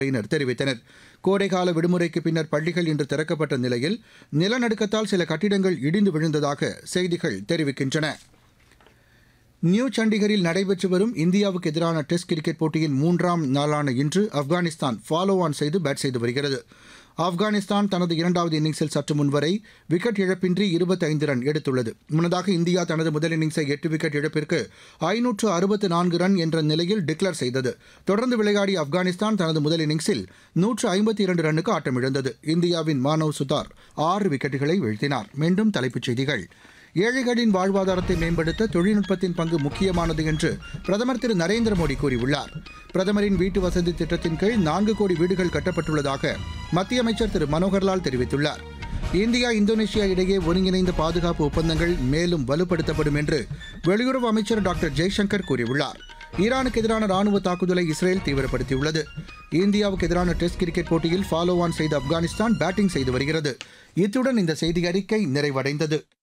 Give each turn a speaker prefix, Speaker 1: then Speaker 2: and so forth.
Speaker 1: துறையினர் தெரிவித்தனர் கோடைகால விடுமுறைக்கு பின்னர் பள்ளிகள் இன்று திறக்கப்பட்ட நிலையில் நிலநடுக்கத்தால் சில கட்டிடங்கள் இடிந்து விழுந்ததாக செய்திகள் தெரிவிக்கின்றன நியூ சண்டிகரில் நடைபெற்று வரும் இந்தியாவுக்கு எதிரான டெஸ்ட் கிரிக்கெட் போட்டியின் மூன்றாம் நாளான இன்று ஆப்கானிஸ்தான் ஃபாலோ ஆன் செய்து பேட் செய்து வருகிறது ஆப்கானிஸ்தான் தனது இரண்டாவது இன்னிங்ஸில் சற்று முன்வரை விக்கெட் இழப்பின்றி இருபத்தைந்து ரன் எடுத்துள்ளது முன்னதாக இந்தியா தனது முதல் இன்னிங்ஸை எட்டு விக்கெட் இழப்பிற்கு ஐநூற்று அறுபத்து நான்கு ரன் என்ற நிலையில் டிக்ளேர் செய்தது தொடர்ந்து விளையாடிய ஆப்கானிஸ்தான் தனது முதல் இன்னிங்ஸில் நூற்று ஐம்பத்தி இரண்டு ரன்னுக்கு ஆட்டமிழந்தது இந்தியாவின் மானவ் சுதார் ஆறு விக்கெட்டுகளை வீழ்த்தினார் மீண்டும் தலைப்புச் செய்திகள் ஏழைகளின் வாழ்வாதாரத்தை மேம்படுத்த தொழில்நுட்பத்தின் பங்கு முக்கியமானது என்று பிரதமர் திரு நரேந்திர மோடி கூறியுள்ளார் பிரதமரின் வீட்டு வசதி திட்டத்தின் கீழ் நான்கு கோடி வீடுகள் கட்டப்பட்டுள்ளதாக மத்திய அமைச்சர் திரு மனோகர்லால் தெரிவித்துள்ளார் இந்தியா இந்தோனேஷியா இடையே ஒருங்கிணைந்த பாதுகாப்பு ஒப்பந்தங்கள் மேலும் வலுப்படுத்தப்படும் என்று வெளியுறவு அமைச்சர் டாக்டர் ஜெய்சங்கர் கூறியுள்ளார் ஈரானுக்கு எதிரான ராணுவ தாக்குதலை இஸ்ரேல் தீவிரப்படுத்தியுள்ளது இந்தியாவுக்கு எதிரான டெஸ்ட் கிரிக்கெட் போட்டியில் ஃபாலோ ஆன் செய்த ஆப்கானிஸ்தான் பேட்டிங் செய்து வருகிறது இத்துடன் இந்த செய்தி அறிக்கை நிறைவடைந்தது